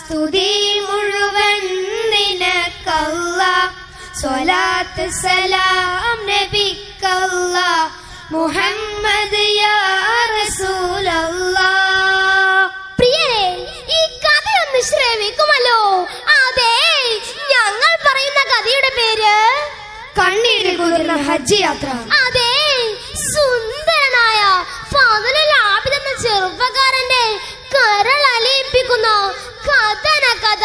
സ്തുതി മുഴുവൻ നിനക്കല്ല സ്വലാത്ത് സലാം നബിക്കല്ല മുഹമ്മദ് യാ റസൂലല്ലാ പ്രിയരെ ഈ കഥയൊന്ന് ശ്രവിക്കുമല്ലോ അതെ ഞങ്ങൾ പറയുന്ന കഥയുടെ പേര് കണ്ണീര് കുതിർന്ന ഹജ്ജ് യാത്ര അതെ സുന്ദരനായ ഫാദുൽ ആബിദ് എന്ന ചെറുപ്പക്കാരന്റെ കരൾ അലിയിപ്പിക്കുന്ന കഥന കഥ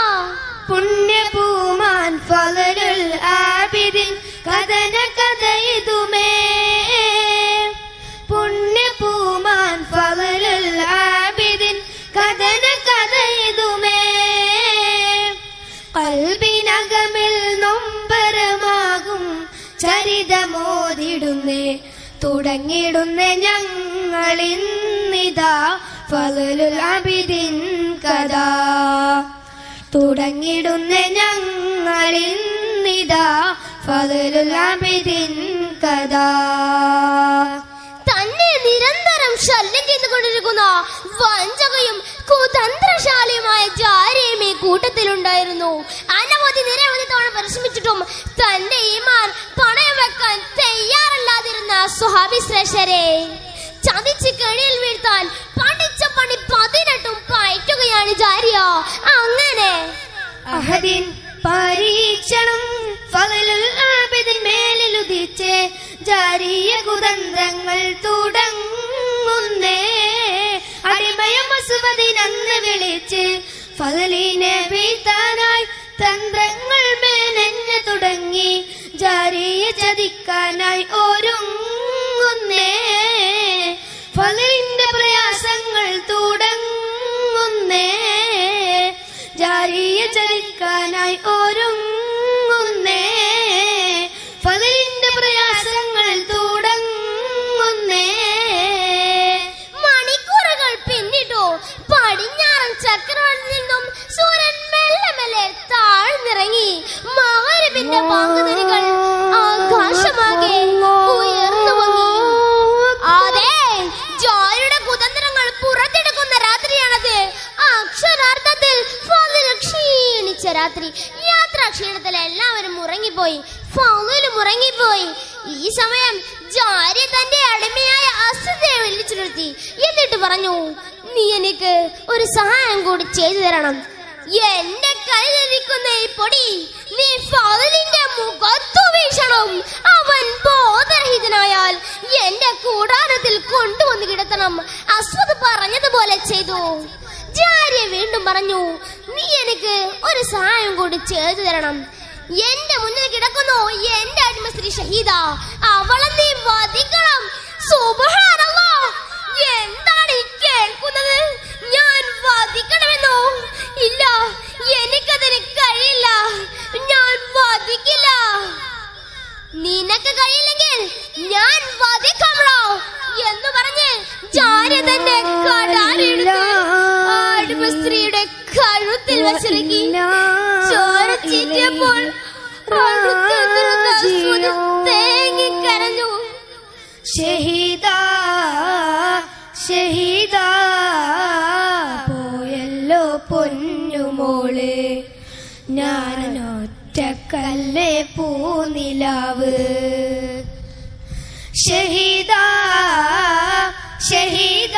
പുണ്യപൂമാൻ ഫലരുൽ ആബിദിൻ കഥന കഥ ഇതുമേ പുണ്യപൂമാൻ ഫലരുൽ ആബിദിൻ കഥന കഥ ഇതുമേ കൽബിനകമിൽ നൊമ്പരമാകും ചരിതമോതിടുന്നേ തുടങ്ങിടുന്ന ഞങ്ങളിന്നിതാ ഫലലുൽ ആബിദിൻ കഥ തുടങ്ങിടുന്ന ഞങ്ങളിന്നിതാ ഫലലുൽ ആബിദിൻ കഥ തന്നെ നിരന്തരം ശല്യം ചെയ്തുകൊണ്ടിരിക്കുന്ന വഞ്ചകയും കുതന്ത്രശാലിയുമായ ജാരിയും ഈ കൂട്ടത്തിലുണ്ടായിരുന്നു അനവധി നിരവധി തവണ പരിശ്രമിച്ചിട്ടും തന്റെ ഈമാൻ പണയം വെക്കാൻ തയ്യാറല്ലാതിരുന്ന സുഹാബി ശ്രേഷ്ഠരെ ചതിച്ച് കെണിയിൽ വീഴ്ത്താൻ പഠിച്ച പണി പതിനെട്ടും പയറ്റുകയാണ് ജാരിയ അങ്ങനെ അഹദിൻ പരീക്ഷണം ഫലലുൽ ആബിദിൻ മേലിലുദിച്ച് ജാരിയ കുതന്ത്രങ്ങൾ തുടങ്ങുന്നേ അടിമയം അസുവദിനന്ന് വിളിച്ച് ഫലലിനെ വീഴ്ത്താനായി തന്ത്രങ്ങൾ മേനഞ്ഞു തുടങ്ങി ജാരിയ ചതിക്കാനായി ഒരുങ്ങുന്നേ ഫലലിന്റെ പ്രയാസങ്ങൾ തുടങ്ങുന്നേ ജാരിയ ചലിക്കാനായി ഒരുങ്ങുന്നേ ഫലലിന്റെ പ്രയാസങ്ങൾ തുടങ്ങുന്നേ മണിക്കൂറുകൾ പിന്നിട്ടു പടിഞ്ഞാറൻ ചക്രവാളിൽ നിന്നും സൂര്യൻ മെല്ലെ മെല്ലെ താഴ്ന്നിറങ്ങി മകരവിന്റെ പങ്കുതിരികൾ ആകാശമാകെ ഉയർന്നു പൊങ്ങി അതെ ജോയുടെ കുതന്ത്രങ്ങൾ പുറത്തെടുക്കുന്ന രാത്രിയാണത് അക്ഷരാർത്ഥത്തിൽ ഫാദിൽ ക്ഷീണിച്ച രാത്രി യാത്രാ ക്ഷീണത്തിൽ എല്ലാവരും ഉറങ്ങിപ്പോയി ഫാദിലും ഉറങ്ങിപ്പോയി ഈ സമയം ജാരി തന്റെ അടിമയായ അസുതയെ വിളിച്ചു നിർത്തി എന്നിട്ട് പറഞ്ഞു നീ എനിക്ക് ഒരു സഹായം കൂടി ചെയ്തു തരണം എന്റെ കയ്യിലിരിക്കുന്ന ഈ പൊടി നീ ഫാദിലിന്റെ മുഖത്തു വീശണം അവൻ ബോധരഹിതനായാൽ എന്റെ കൂടാരത്തിൽ കൊണ്ടുവന്ന് കിടത്തണം അസ്വദ് പറഞ്ഞതുപോലെ ചെയ്തു ജാര്യ വീണ്ടും പറഞ്ഞു നീ എനിക്ക് ഒരു സഹായം കൂടി ചെയ്തു തരണം എന്റെ മുന്നിൽ കിടക്കുന്നു എന്റെ അടിമസ്ത്രീ ഷഹീദ അവളെ നീ വധിക്കണം സുബ്ഹാനല്ലാ എന്താണ് ഈ കേൾക്കുന്നത് ഞാൻ വധിക്കണമെന്നോ ഇല്ല എനിക്കതിന് കഴിയില്ല ഞാൻ വധിക്കില്ല നിനക്ക് കഴിയില്ലെങ്കിൽ ഞാൻ വധിക്കാമോ എന്ന് പറഞ്ഞ് ജാര്യ തന്നെ കടാരെടുത്ത് ആടുമ സ്ത്രീയുടെ കഴുത്തിൽ വെച്ചിറക്കി ചോര ചീറ്റിയപ്പോൾ അടുത്ത് നിന്ന അസ്വദ് തേങ്ങിക്കരഞ്ഞു ഷഹീദ ഷഹീദ പോയല്ലോ പൊന്നുമോള് ഞാനൊറ്റക്കല്ലേ പൂനിലാവ് ഷഹീദ ഷഹീദ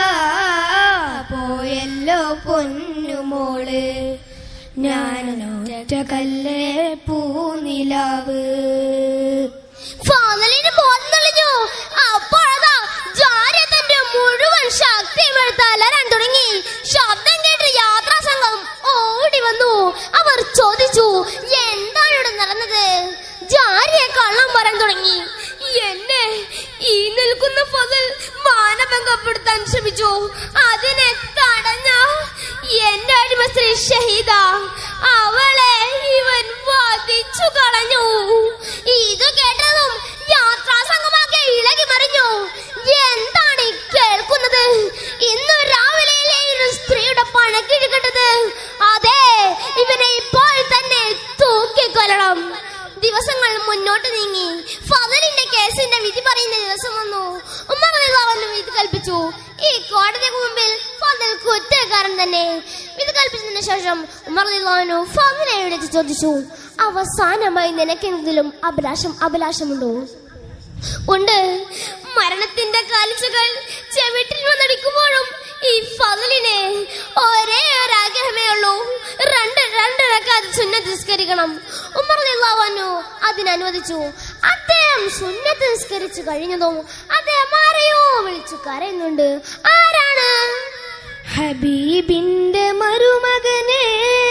പോയല്ലോ പൊന്നുമോള് ഞാനൊറ്റക്കല്ലേ പൂനിലാവ് ഫാദലിന് ബോധം തെളിഞ്ഞു അപ്പോഴതാ ജാര്യ തന്റെ മുഴുവൻ ശക്തിയും എടുത്ത് അലറാൻ തുടങ്ങി ശബ്ദം കേട്ട് യാത്രാ സംഘം ഓടി വന്നു അവർ ചോദിച്ചു എന്താണ് ഇവിടെ നടന്നത് ജാര്യ കള്ളം പറയാൻ തുടങ്ങി എന്നെ ഈ നിൽക്കുന്ന ഫസൽ മാനഭംഗപ്പെടുത്താൻ ശ്രമിച്ചു അതിനെ തടഞ്ഞ എന്റെ അടിമ സ്ത്രീ ഷഹീദ അവളെ ഇവൻ വധിച്ചു കളഞ്ഞു ഇത് കേട്ടതും യാത്രാ സംഘമാകെ ഇളകി മറിഞ്ഞു എന്താണ് ഈ കേൾക്കുന്നത് ഇന്ന് രാവിലെയിലെ ഒരു സ്ത്രീയുടെ പണക്കിഴിക്കട്ടത് അതെ ഇവനെ ഇപ്പോൾ തന്നെ തൂക്കിക്കൊല്ലണം ദിവസങ്ങൾ മുന്നോട്ട് നീങ്ങി ഫതലിന്റെ കേസിന്റെ വിധി പറയുന്ന ദിവസം വന്നു ഉമ്മകളിൽ വിധി കൽപ്പിച്ചു ഈ കോടതിക്ക് മുമ്പിൽ ഫതൽ കുറ്റക്കാരൻ തന്നെ ഇത് കൽപ്പിച്ചതിന് ശേഷം ഉമർ റളിയല്ലാഹു ഫാദിലെ വിളിച്ച് ചോദിച്ചു അവസാനമായി നിനക്കെന്തെങ്കിലും അഭിലാഷം അഭിലാഷമുണ്ടോ ഉണ്ട് മരണത്തിന്റെ കാലിച്ചകൾ ചെവിട്ടിൽ വന്നടിക്കുമ്പോഴും ഈ ഫതിലിന് ഒരേ ഒരു ആഗ്രഹമേ ഉള്ളൂ രണ്ട് രണ്ടരക്കാത് സുന്നത്ത് നിസ്കരിക്കണം ഉമർ റളിയല്ലാഹു അതിനനുവദിച്ചു അദ്ദേഹം സുന്നത്ത് നിസ്കരിച്ചു കഴിഞ്ഞതും അദ്ദേഹം ആരെയോ വിളിച്ചു കരയുന്നുണ്ട് ആരാണ് ഹബീബിന്റെ മരുമകനെ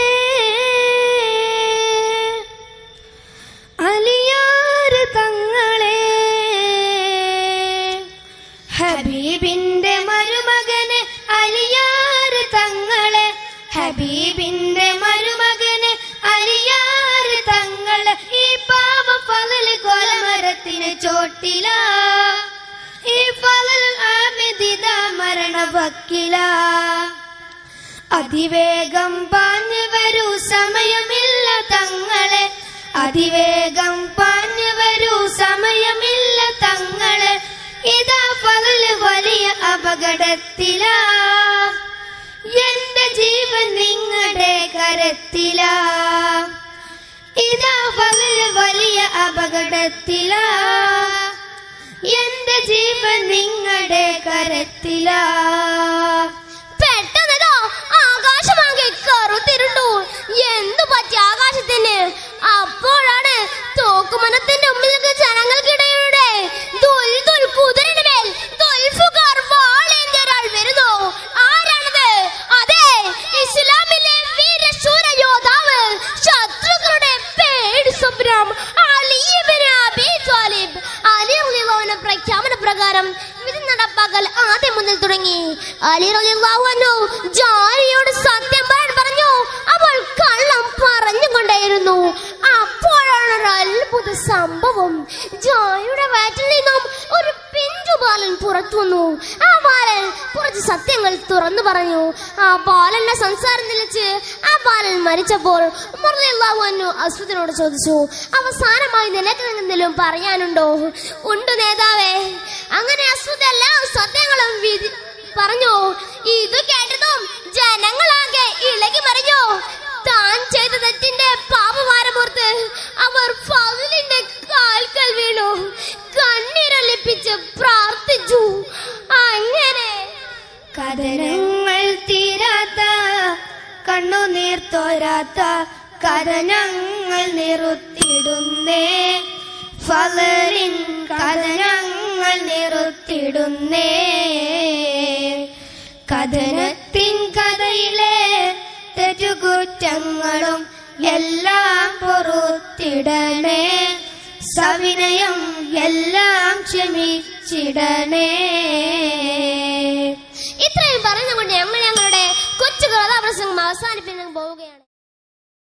അലിയാറ് തങ്ങളെ ഹബീബിന്റെ മരുമകനെ അലിയാറ് തങ്ങളെ ഹബീബിന്റെ മരുമകനെ അലിയാറ് തങ്ങളെ ഈ പാവ പകല് കൊലമരത്തിന് ചോട്ടില ഈ പകൽ ആമിതിത മരണ വക്കില അതിവേഗം പാഞ്ഞു വരൂ സമയമില്ല തങ്ങളെ അതിവേഗം പാഞ്ഞു വരൂ സമയമില്ല തങ്ങളെ ഇതാ പകല് വലിയ അപകടത്തില എന്റെ ജീവൻ നിങ്ങളുടെ കരത്തില ഇതാ പകല് വലിയ അപകടത്തില എന്റെ ജീവൻ നിങ്ങളുടെ കരത്തില പെട്ടെന്നതോ ആകാശമാകെ കറുത്തിരുണ്ടു എന്തു പറ്റി ആകാശത്തിന് അപ്പോഴാണ് തോക്കുമനത്തിന്റെ മുമ്പിലേക്ക് ജനങ്ങൾക്കിടയിലൂടെ ദുൽ ദുൽ കുതിരയുടെ മേൽ ദുൽഫുകാർ വാളേന്തിയ ഒരാൾ വരുന്നു ആരാണത് അതെ ഇസ്ലാമിലെ വീരശൂര യോദ്ധാവ് ശത്രുക്കളുടെ പേടി സ്വപ്നം അലി ഇബ്നു അബീ ത്വാലിബ് അലി റളിയല്ലാഹുവിന്റെ പ്രഖ്യാപന പ്രകാരം വിധി നടപ്പാക്കൽ ആദ്യം മുതൽ തുടങ്ങി അലി റളിയല്ലാഹു അൻഹു ജാരിയോട് സത്യം പറയാൻ പറഞ്ഞു അവൾ കള്ളം പറഞ്ഞുകൊണ്ടേയിരുന്നു അപ്പോഴാണ് ഒരു അത്ഭുത സംഭവം ജാരിയുടെ വയറ്റിൽ നിന്നും ഒരു പിഞ്ചു ബാലൻ പുറത്തു വന്നു ആ ബാലൻ കുറച്ച് സത്യങ്ങൾ തുറന്നു പറഞ്ഞു ആ ബാലന്റെ സംസാരം നിലച്ച് ആ ബാലൻ മരിച്ചപ്പോൾ ഉമർ റളിയല്ലാഹു അൻഹു അസ്വദിനോട് ചോദിച്ചു അവസാനമായി നിനക്ക് എന്തെങ്കിലും പറയാനുണ്ടോ ഉണ്ട് നേതാവേ അങ്ങനെ അസ്വദ് എല്ലാ സത്യങ്ങളും വിധി പറഞ്ഞു ഇത് കേട്ടതും ജനങ്ങളാകെ ഇളകി മറിഞ്ഞു താൻ ചെയ്ത തെറ്റിന്റെ പാപഭാരമോർത്ത് അവർ ഫതിലിന്റെ കാൽക്കൽ വീണു കണ്ണീരൊലിപ്പിച്ച് പ്രാർത്ഥിച്ചു അങ്ങനെ കഥനങ്ങൾ തീരാത്ത കണ്ണുനീർ തോരാത്ത കഥനങ്ങൾ നിറുത്തിടുന്നേ ഫലറിൻ കഥനങ്ങൾ നിറുത്തിടുന്നേ കഥനത്തിൻ കഥയിലെ തെറ്റുകുറ്റങ്ങളും എല്ലാം പൊറുത്തിടണേ സവിനയം എല്ലാം ക്ഷമിച്ചിടണേ ഇത്രയും പറഞ്ഞുകൊണ്ട് ഞങ്ങൾ ഞങ്ങളുടെ കൊച്ചു കഥാപ്രസംഗം അവസാനിപ്പിക്കാൻ പോവുകയാണ്